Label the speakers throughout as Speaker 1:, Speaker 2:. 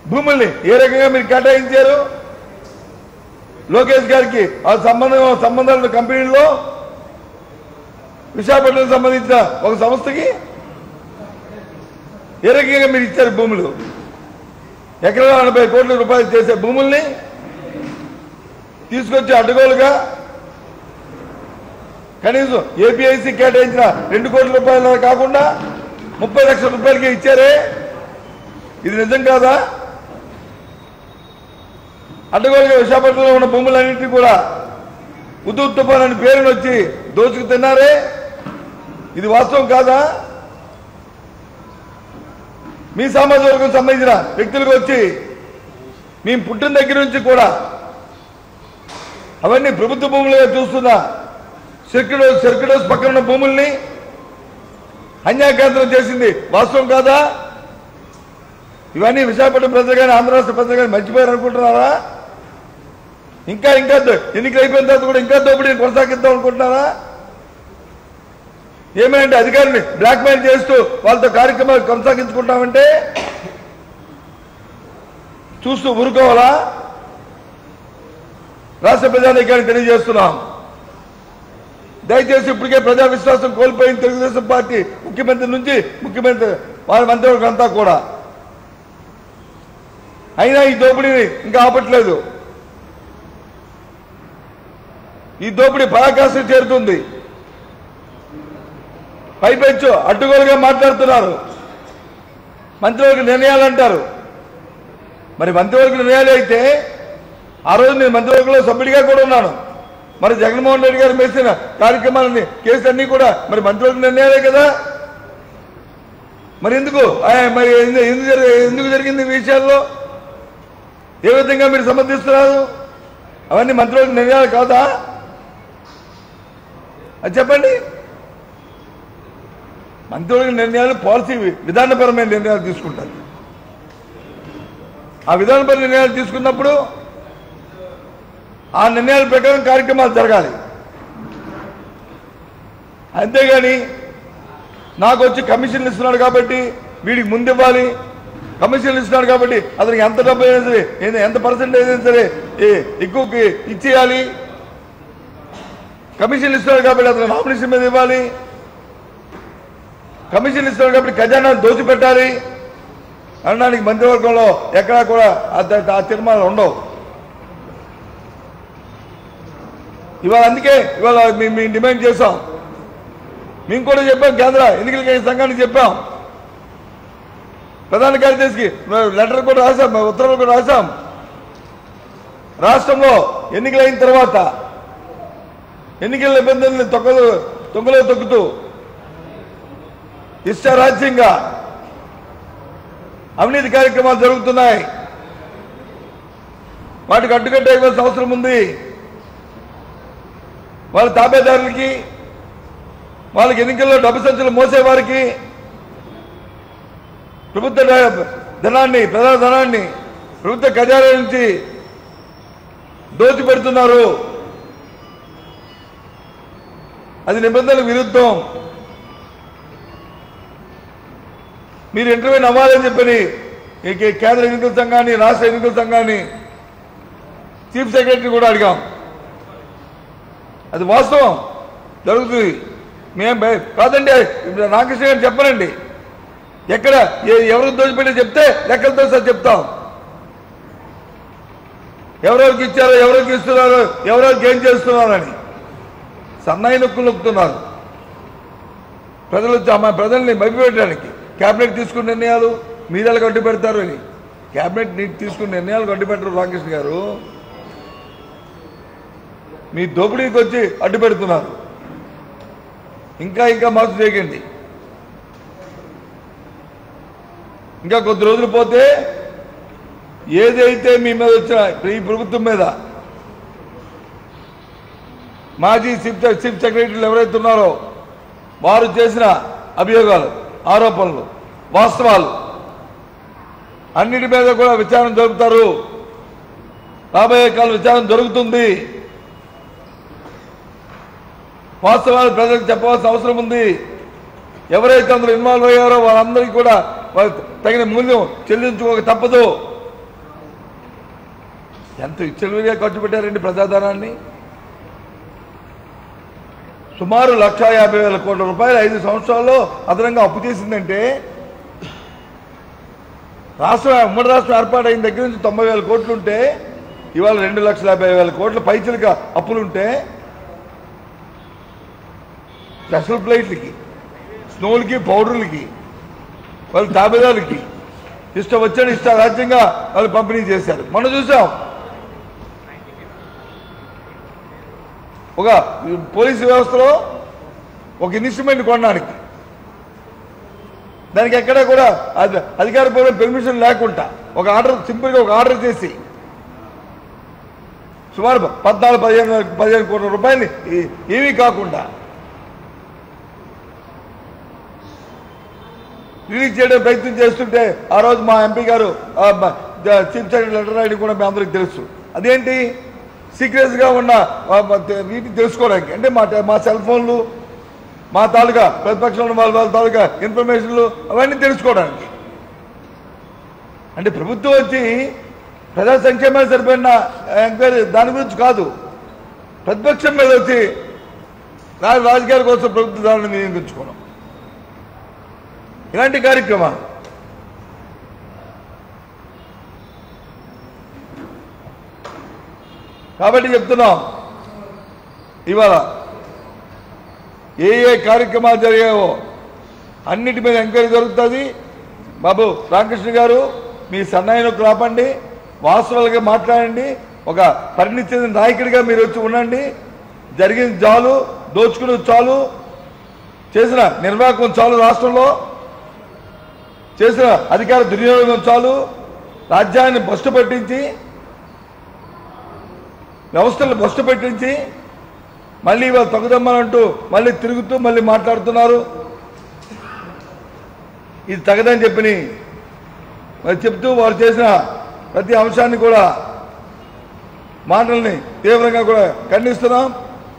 Speaker 1: భూముల్ని ఏ రకంగా మీరు కేటాయించారు లోకేష్ గారికి ఆ సంబంధం సంబంధాలు కంపెనీలో విశాఖపట్నం సంబంధించిన ఒక సంస్థకి ఏ రకంగా మీరు ఇచ్చారు భూములు ఎకరా నలభై కోట్ల రూపాయలు చేసే భూముల్ని తీసుకొచ్చి అడ్డగోలుగా కనీసం ఏపీఐసి కేటాయించిన రెండు కోట్ల రూపాయలు కాకుండా ముప్పై లక్షల రూపాయలకి ఇచ్చారే ఇది నిజం కాదా అడ్డగోలుగా విశాఖపట్నంలో ఉన్న భూములన్నింటినీ కూడా ఉద్దు తుఫాన్ అని పేరుని వచ్చి దోచుకు తిన్నారే ఇది వాస్తవం కాదా మీ సామాజిక వర్గం సంబంధించిన వ్యక్తులకు వచ్చి మేము పుట్టిన దగ్గర నుంచి కూడా అవన్నీ ప్రభుత్వ భూములుగా చూస్తున్న సర్కిడోస్ సర్కిడోస్ పక్కన ఉన్న భూముల్ని అన్యాయకాంతరం చేసింది వాస్తవం కాదా ఇవన్నీ విశాఖపట్నం ప్రజలు కానీ ఆంధ్ర రాష్ట్ర ప్రజలు కానీ మర్చిపోయారు అనుకుంటున్నారా ఇంకా ఇంకా దో- ఎన్నికలు అయిపోయిన తర్వాత కూడా ఇంకా దోపిడీ కొనసాగిద్దాం అనుకుంటున్నారా ఏమైంది అధికారిని బ్లాక్మెయిల్ చేస్తూ వాళ్ళతో కార్యక్రమాలు కొనసాగించుకుంటామంటే చూస్తూ ఊరుకోవాలా రాష్ట్ర ప్రజానీకానికి తెలియజేస్తున్నాం దయచేసి ఇప్పటికే ప్రజా విశ్వాసం కోల్పోయిన తెలుగుదేశం పార్టీ ముఖ్యమంత్రి నుంచి ముఖ్యమంత్రి వారి మంత్రివర్గం అంతా కూడా అయినా ఈ దోపిడీని ఇంకా ఆపట్లేదు ఈ దోపిడీ పరాకాష్ఠ చేరుతుంది పైపెచ్చు అడ్డుగోలుగా మాట్లాడుతున్నారు మంత్రివర్గ నిర్ణయాలు అంటారు మరి మంత్రివర్గ నిర్ణయాలు అయితే ఆ రోజు నేను మంత్రివర్గంలో సభ్యుడిగా కూడా ఉన్నాను మరి జగన్మోహన్ రెడ్డి గారు వేసిన కార్యక్రమాలని కేసులు అన్ని కూడా మరి మంత్రివర్గ నిర్ణయాలే కదా మరి ఎందుకు ఆ, మరి ఎందు- ఎందుకు జరి- ఎందుకు జరిగింది ఈ విషయాల్లో ఏ విధంగా మీరు సమర్థిస్తున్నారు అవన్నీ మంత్రివర్గ నిర్ణయాలు కాదా అది చెప్పండి మంత్రివర్గ నిర్ణయాలు పాలసీ విధానపరమైన నిర్ణయాలు తీసుకుంటారు ఆ విధానపరమైన నిర్ణయాలు తీసుకున్నప్పుడు ఆ నిర్ణయాల ప్రకారం కార్యక్రమాలు జరగాలి అంతేగాని నాకు వచ్చి కమిషన్లు ఇస్తున్నాడు కాబట్టి వీడికి ముందు ఇవ్వాలి కమిషన్లు ఇస్తున్నాడు కాబట్టి అతనికి ఎంత డబ్బు అయినా సరే ఏ- ఎంత పర్సెంటేజ్ అయినా సరే ఏ- ఎక్కువకి ఇచ్చేయాలి కమిషన్లు ఇస్తున్నాడు కాబట్టి అతను నామినేషన్ మీద ఇవ్వాలి కమిషన్లు ఇస్తున్నాడు కాబట్టి ఖజానా దోచిపెట్టాలి అనడానికి మంత్రివర్గంలో ఎక్కడా కూడా ఆ- ఆ తీర్మానాలు ఉండవు ఇవాళ అందుకే ఇవాళ మేము మేము డిమాండ్ చేశాం మేము కూడా చెప్పాం కేంద్ర ఎన్నికల కమిషన్ సంఘానికి చెప్పాం ప్రధాన కార్యదర్శికి లెటర్ కూడా రాశాం ఉత్తర్వులు కూడా రాశాం రాష్ట్రంలో ఎన్నికలైన తర్వాత ఎన్నికల నిబంధనలు తొక్కలు తొంగలో తొక్కుతూ ఇష్టరాజ్యంగా అవినీతి కార్యక్రమాలు జరుగుతున్నాయి వాటికి అడ్డుకట్ట ఇవ్వాల్సిన అవసరం ఉంది వాళ్ళ తాబేదారులకి వాళ్ళకి ఎన్నికల్లో డబ్బు సంచులు మోసేవారికి ప్రభుత్వ డ- ధనాన్ని ప్రజా ధనాన్ని ప్రభుత్వ ఖజానా నుంచి దోచిపెడుతున్నారు అది నిబంధనలకు విరుద్ధం మీరు ఇంటర్వ్యూ అవ్వాలని చెప్పని ఈ కే- కేంద్ర ఎన్నికల సంఘాన్ని రాష్ట్ర ఎన్నికల సంఘాన్ని చీఫ్ సెక్రటరీ కూడా అడిగాం అది వాస్తవం జరుగుతుంది మేము భయ- కాదండి ఇప్పుడు రామకృష్ణ గారు చెప్పనండి ఎక్కడ ఏ- ఎవరు దోచిపెట్టి చెప్తే లెక్కలతో సార్ చెప్తాం ఎవరెవరికి ఇచ్చారో ఎవరికి ఇస్తున్నారో ఎవరెవరికి ఏం చేస్తున్నారని సన్నాయి నొక్కులు నొక్కుతున్నారు ప్రజలు వచ్చి మా ప్రజల్ని మభ్యపెట్టడానికి క్యాబినెట్ తీసుకున్న నిర్ణయాలు మీదలు గడ్డు పెడతారు అని క్యాబినెట్ ని- తీసుకున్న నిర్ణయాలు గడ్డు పెట్టరు రామకృష్ణ గారు మీ దోపిడీకి వచ్చి అడ్డు పెడుతున్నారు ఇంకా ఇంకా మోసం చేయకండి ఇంకా కొద్ది రోజులు పోతే ఏదైతే మీ మీద వచ్చిన ఈ ప్రభుత్వం మీద మాజీ చీఫ్ చీఫ్ సెక్రటరీలు ఎవరైతే ఉన్నారో వారు చేసిన అభియోగాలు ఆరోపణలు వాస్తవాలు అన్నిటి మీద కూడా విచారణ జరుపుతారు రాబోయే కాలం విచారణ జరుగుతుంది వాస్తవాలు ప్రజలకు చెప్పవలసిన అవసరం ఉంది ఎవరైతే అందులో ఇన్వాల్వ్ అయ్యారో వాళ్ళందరికీ కూడా వాళ్ళ తగిన మూల్యం చెల్లించుకోక తప్పదు ఎంత విచ్చలవిడిగా ఖర్చు పెట్టారండి ప్రజాధనాన్ని సుమారు లక్ష యాభై వేల కోట్ల రూపాయలు ఐదు సంవత్సరాల్లో అదనంగా అప్పు చేసిందంటే రాష్ట్రం ఉమ్మడి రాష్ట్రం ఏర్పాటైన దగ్గర నుంచి తొంభై వేల కోట్లు ఉంటే ఇవాళ రెండు లక్షల యాభై వేల కోట్ల పైచలుగా అప్పులుంటే స్పెషల్ ఫ్లైట్లకి స్నోలకి పౌడర్లకి వాళ్ళ తాబేదాలకి ఇష్టం వచ్చాడు ఇష్ట రాజ్యంగా వాళ్ళు పంపిణీ చేశారు మనం చూసాం ఒక పోలీసు వ్యవస్థలో ఒక ఇన్స్ట్రుమెంట్ కొనడానికి దానికి ఎక్కడ కూడా అది అధికారపూర్వక పెర్మిషన్ లేకుండా ఒక ఆర్డర్ సింపుల్గా ఒక ఆర్డర్ చేసి సుమారు పద్నాలుగు పదిహేను పదిహేను కోట్ల రూపాయలు ఈ- ఏమీ కాకుండా రిలీజ్ చేయడం ప్రయత్నం చేస్తుంటే ఆ రోజు మా ఎంపీ గారు ఆ, బ- ద- చీఫ్ సెక్రటరీ లెటర్ రాయడం కూడా మీ అందరికి తెలుసు అదేంటి సీక్రెట్స్ గా ఉన్న ఆ, మ- తె- వీటిని తెలుసుకోవడానికి అంటే మా టె- మా సెల్ ఫోన్లు మా తాలూకా ప్రతిపక్షంలో వాళ్ళ వాళ్ళ తాలూకా ఇన్ఫర్మేషన్లు అవన్నీ తెలుసుకోవడానికి అంటే ప్రభుత్వం వచ్చి ప్రజా సంక్షేమానికి సరిపోయిన ఎంక్వైరీ దాని గురించి కాదు ప్రతిపక్షం మీద వచ్చి రా- రాజకీయాల కోసం ప్రభుత్వ దానిని వినియోగించుకోవడం ఇలాంటి కార్యక్రమాలు కాబట్టి చెప్తున్నాం ఇవాళ ఏ ఏ కార్యక్రమాలు జరిగాయో అన్నిటి మీద ఎంక్వైరీ జరుగుతుంది బాబు రామకృష్ణ గారు మీ సన్నాయిలకు రాపండి వాస్తవాలుగా మాట్లాడండి ఒక పరిణితి చెందిన నాయకుడిగా మీరు వచ్చి ఉండండి జరిగిన చాలు దోచుకున్నది చాలు చేసిన నిర్వాహకం చాలు రాష్ట్రంలో చేసిన అధికార దుర్వినియోగం చాలు రాజ్యాన్ని భ్రష్టు పట్టించి వ్యవస్థలు భ్రష్టు పెట్టించి మళ్ళీ ఇవాళ తగుదమ్మనంటూ మళ్ళీ తిరుగుతూ మళ్ళీ మాట్లాడుతున్నారు ఇది తగదని చెప్పని మరి చెప్తూ వారు చేసిన ప్రతి అంశాన్ని కూడా మాటల్ని తీవ్రంగా కూడా ఖండిస్తున్నాం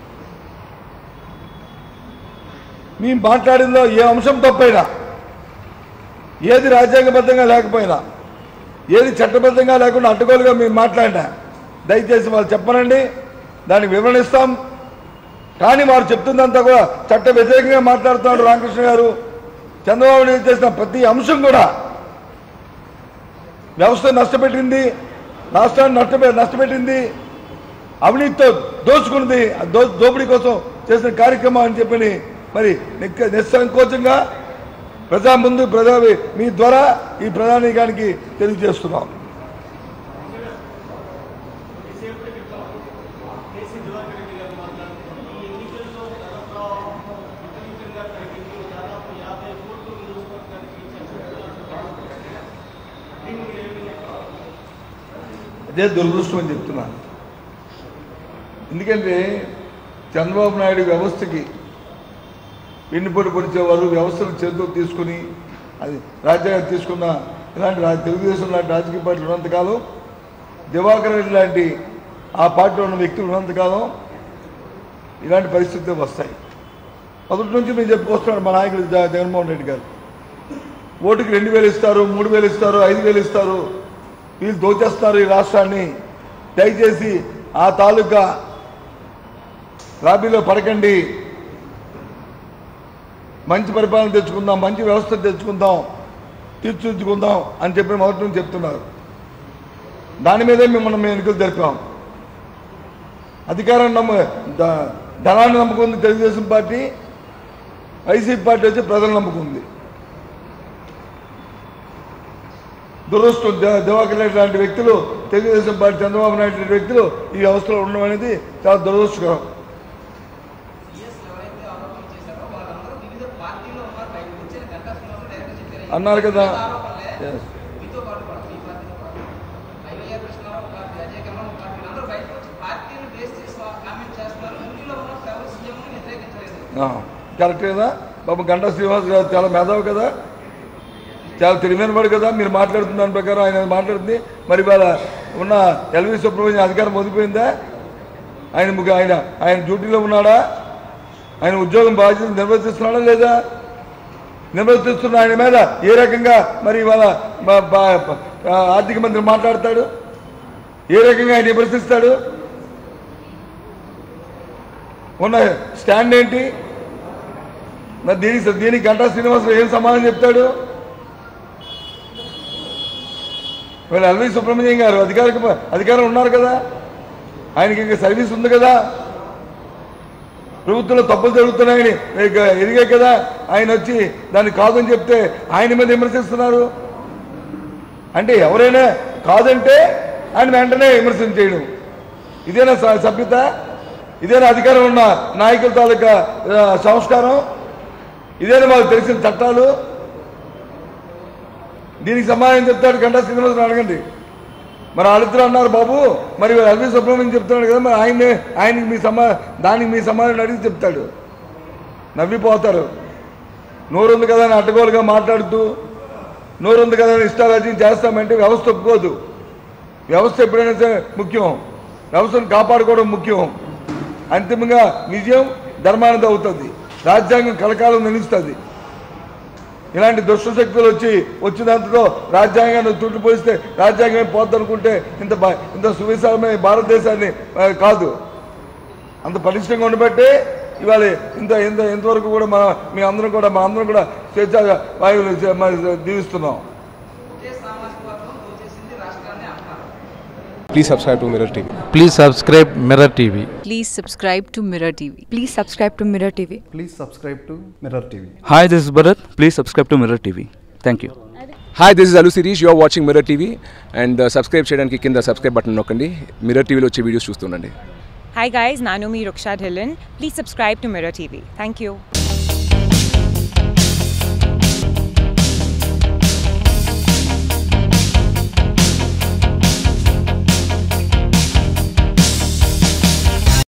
Speaker 1: మీ మాట్లాడిందో ఏ అంశం తప్పైనా ఏది రాజ్యాంగబద్ధంగా లేకపోయినా ఏది చట్టబద్ధంగా లేకుండా అడ్డుగోలుగా మీరు మాట్లాడినా దయచేసి వాళ్ళు చెప్పనండి దానికి వివరణ ఇస్తాం కానీ వారు చెప్తుందంతా కూడా చట్ట వ్యతిరేకంగా మాట్లాడుతున్నాడు రామకృష్ణ గారు చంద్రబాబు నాయుడు చేసిన ప్రతి అంశం కూడా వ్యవస్థ నష్టపెట్టింది రాష్ట్రాన్ని నష్టపె నష్టపెట్టింది అవినీతితో దోచుకున్నది ఆ దో దోపిడీ కోసం చేసిన కార్యక్రమం అని చెప్పని మరి నిక్క- నిస్సంకోచంగా ప్రజా ముందు ప్రజా మీ ద్వారా ఈ ప్రధానికానికి తెలియజేస్తున్నాం అదే దురదృష్టం అని చెప్తున్నాను ఎందుకంటే చంద్రబాబు నాయుడు వ్యవస్థకి వెన్నుపోటు పొడిచేవారు వ్యవస్థను చేతిలో తీసుకుని అది రాజ్యాంగం తీసుకున్న ఇలాంటి రా- తెలుగుదేశం లాంటి రాజకీయ పార్టీలు ఉన్నంతకాలం దివాకర్ రెడ్డి లాంటి ఆ పార్టీలో ఉన్న వ్యక్తులు ఉన్నంతకాలం ఇలాంటి పరిస్థితులు వస్తాయి మొదటి నుంచి మేము చెప్పుకొస్తున్నాడు మా నాయకుడు జ- జగన్మోహన్ రెడ్డి గారు ఓటుకి రెండు వేలు ఇస్తారు మూడు వేలు ఇస్తారు ఐదు వేలు ఇస్తారు వీళ్ళు దోచేస్తారు ఈ రాష్ట్రాన్ని దయచేసి ఆ తాలూకా లాబీలో పడకండి మంచి పరిపాలన తెచ్చుకుందాం మంచి వ్యవస్థ తెచ్చుకుందాం తీర్చిదిద్దుకుందాం అని చెప్పి మొదటి నుంచి చెప్తున్నారు దాని మీదే మిమ్మల్ని మేము ఎన్నికలు జరిపాం అధికారం నమ్ము ద- ధనాన్ని నమ్ముకుంది తెలుగుదేశం పార్టీ వైసీపీ పార్టీ వచ్చి ప్రజలు నమ్ముకుంది దురదృష్టం దే- దివాకర్ రెడ్డి లాంటి వ్యక్తులు తెలుగుదేశం పార్టీ చంద్రబాబు నాయుడు లాంటి వ్యక్తులు ఈ వ్యవస్థలో ఉండడం అనేది చాలా దురదృష్టకరం
Speaker 2: సిఎస్ ఎవరైతే ఆరోపణలు చేశారో వాళ్ళందరూ వివిధ పార్టీలో ఉన్నారు బయట వచ్చి గంటా శ్రీనివాసరావు డైరెక్ట్ చెప్పారు
Speaker 1: అన్నారు కదా.
Speaker 2: ఈ ఆరోపణలే
Speaker 1: Yes.
Speaker 2: మీతో పాటు కూడా మీ పార్టీతో పాటు ఐవైఆర్ కృష్ణారావు ఒక పార్టీ అజయ్ కర్మ ఒక పార్టీ అందరూ బయటకు వచ్చి పార్టీని బేస్ చేసి కామెంట్ చేస్తున్నారు ఢిల్లీలో ఉన్న ఎవరు సీఎం వ్యతిరేకించలేదు
Speaker 1: ఆ, కరెక్ట్ కదా బాబు గంటా శ్రీనివాస్ గారు చాలా మేధావు కదా చాలా తెలివైన వాడు కదా మీరు మాట్లాడుతున్న దాని ప్రకారం ఆయన మాట్లాడుతుంది మరి ఇవాళ ఉన్న ఎల్వి సుబ్రహ్మణ్యం అధికారం వదిలిపోయిందా ఆయన ముగ్గు- ఆయన ఆయన డ్యూటీలో ఉన్నాడా ఆయన ఉద్యోగం బాధ్యత నిర్వర్తిస్తున్నాడా లేదా నిర్వర్తిస్తున్న ఆయన మీద ఏ రకంగా మరి ఇవాళ బ- బ- బ- ఆర్థిక మంత్రి మాట్లాడతాడు ఏ రకంగా ఆయన విమర్శిస్తాడు ఉన్న స్టాండ్ ఏంటి మరి దీనికి దీనికి గంటా శ్రీనివాసరావు ఏం సమాధానం చెప్తాడు వీళ్ళు ఎల్వి సుబ్రహ్మణ్యం గారు అధికారిక అధికారం ఉన్నారు కదా ఆయనకి ఇంకా సర్వీస్ ఉంది కదా ప్రభుత్వంలో తప్పులు జరుగుతున్నాయని ఇక ఎదిగే కదా ఆయన వచ్చి దాన్ని కాదని చెప్తే ఆయన మీద విమర్శిస్తున్నారు అంటే ఎవరైనా కాదంటే ఆయన వెంటనే విమర్శన చేయడం ఇదేనా స- సభ్యత ఇదేనా అధికారం ఉన్న నాయకుల తాలూకా ఆ, సంస్కారం ఇదేనా మాకు తెలిసిన చట్టాలు దీనికి సమాధానం చెప్తాడు గంటా శ్రీనివాసరావు అడగండి మరి వాళ్ళిద్దరు అన్నారు బాబు మరి ఎల్వి సుబ్రహ్మణ్యం చెప్తున్నాడు కదా మరి ఆయన్ని ఆయనకి మీ సమా దానికి మీ సమాధానం అడిగి చెప్తాడు నవ్విపోతారు నోరుంది కదా అని అడ్డగోలుగా మాట్లాడుతూ నోరుంది కదా అని ఇష్టాలు చేస్తామంటే వ్యవస్థ ఒప్పుకోదు వ్యవస్థ ఎప్పుడైనా సరే ముఖ్యం వ్యవస్థను కాపాడుకోవడం ముఖ్యం అంతిమంగా విజయం ధర్మానంద అవుతుంది రాజ్యాంగం కలకాలం నిలుస్తుంది ఇలాంటి దుష్ట శక్తులు వచ్చి వచ్చినంతతో రాజ్యాంగాన్ని తుట్టిపోయిస్తే రాజ్యాంగమే పోద్దనుకుంటే ఇంత బ- ఇంత సువిశాలమైన భారతదేశాన్ని ఆ, కాదు అంత పటిష్టంగా ఉండబట్టే ఇవాళ ఇంత ఇంత ఇంతవరకు కూడా మన మీ అందరం కూడా మా అందరం కూడా స్వేచ్ఛ వాయువులు చే- మరి దీవిస్తున్నాం
Speaker 2: ఒకే సామాజిక వర్గం దోచేసింది రాష్ట్రాన్ని అంటున్నారు
Speaker 3: Please subscribe to Mirror TV.
Speaker 4: Please subscribe Mirror TV.
Speaker 5: Please subscribe to Mirror TV.
Speaker 6: Please subscribe to Mirror TV.
Speaker 7: Please subscribe to Mirror TV.
Speaker 8: Hi, this is Bharat. Please subscribe to Mirror TV. Thank you.
Speaker 3: Hi, this is Alu Sirish. You are watching Mirror TV and uh, subscribe చేయడానికి కింద subscribe button నొక్కండి mirror టీవీలో వచ్చే videos చూస్తుండండి
Speaker 9: Hi guys, Nanomi Ruksha Dhillon. Please subscribe to Mirror TV. Thank you.